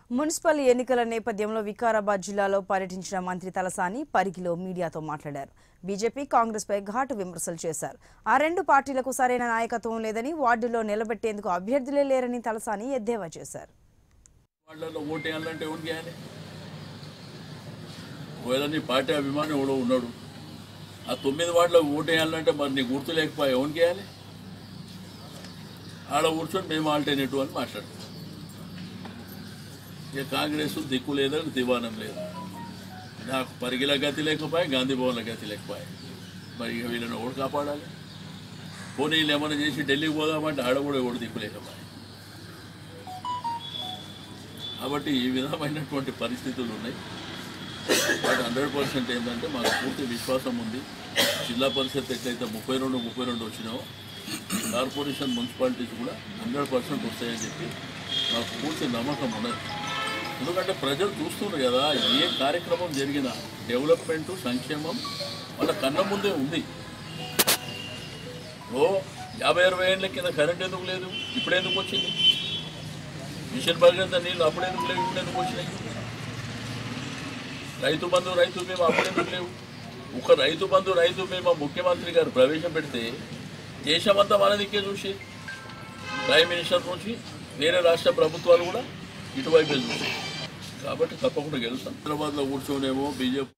municipal ఎన్నికల నేపథ్యంలో వికారాబాద్ జిల్లాలో పర్యటించిన మంత్రి తలసాని పరిగిలో మీడియాతో మాట్లాడారు బీజేపీ కాంగ్రెస్ పై ఘాటు విమర్శలు చేశారు ఆ రెండు పార్టీలకు సరైన నాయకత్వం లేదని వార్డులో నిలబెట్టేందుకు అభ్యర్థులే లేరని తలసాని ఎద్దేవా చేశారు వాళ్ళలో ఓటు వేయాలంటే ఎవరు చేయాలి ఒకవేళ నీ పార్టీ అభిమాని ఎవడో ఉన్నాడు ఆ తొమ్మిది వాటిలో ఓటు వేయాలంటే మరి నీ గుర్తు లేకపోయా ఎవరికి వేయాలి ఆడ కూర్చొని మేము ఆల్టర్నేటివ్ అని మాట్లాడుతాం ఇక కాంగ్రెస్ దిక్కు లేదని దివానం లేదు నాకు పరిగిల గతి లేకపోయా గాంధీ భవన్ల గతి లేకపోయా మరి ఇక వీళ్ళని ఓటు కాపాడాలి పోనీ వీళ్ళు ఏమైనా చేసి ఢిల్లీకి పోదామంటే ఆడ కూడా ఓటు దిక్కు లేకపోయా కాబట్టి ఈ విధమైనటువంటి పరిస్థితులు ఉన్నాయి బట్ హండ్రెడ్ పర్సెంట్ ఏంటంటే మాకు పూర్తి విశ్వాసం ఉంది జిల్లా పరిషత్ ఎట్లయితే ముప్పై రెండు ముప్పై రెండు వచ్చినాయో కార్పొరేషన్ మున్సిపాలిటీస్ కూడా హండ్రెడ్ పర్సెంట్ వస్తాయని చెప్పి మాకు పూర్తి నమ్మకం ఉన్నది ఎందుకంటే ప్రజలు చూస్తున్నారు కదా ఏ కార్యక్రమం జరిగినా డెవలప్మెంట్ సంక్షేమం వాళ్ళ కళ్ళ ముందే ఉంది ఓ యాభై అరవై ఏళ్ళ కింద కరెంట్ ఎందుకు లేదు ఇప్పుడు ఎందుకు వచ్చింది మిషన్ భగీరథ నీళ్ళు అప్పుడెందుకు లేవు ఇప్పుడు ఎందుకు వచ్చినాయి రైతు బంధు రైతు బీమా అప్పుడెందుకు లేవు ఒక రైతు బంధు రైతు బీమా ముఖ్యమంత్రి గారు ప్రవేశపెడితే దేశమంతా మన దిక్కే చూసి ప్రైమ్ మినిస్టర్ నుంచి వేరే రాష్ట్ర ప్రభుత్వాలు కూడా ఇటువైపే చూసి కాబట్టి తప్పకుండా గెలుస్తాం హైదరాబాద్లో కూర్చోనేమో బీజేపీ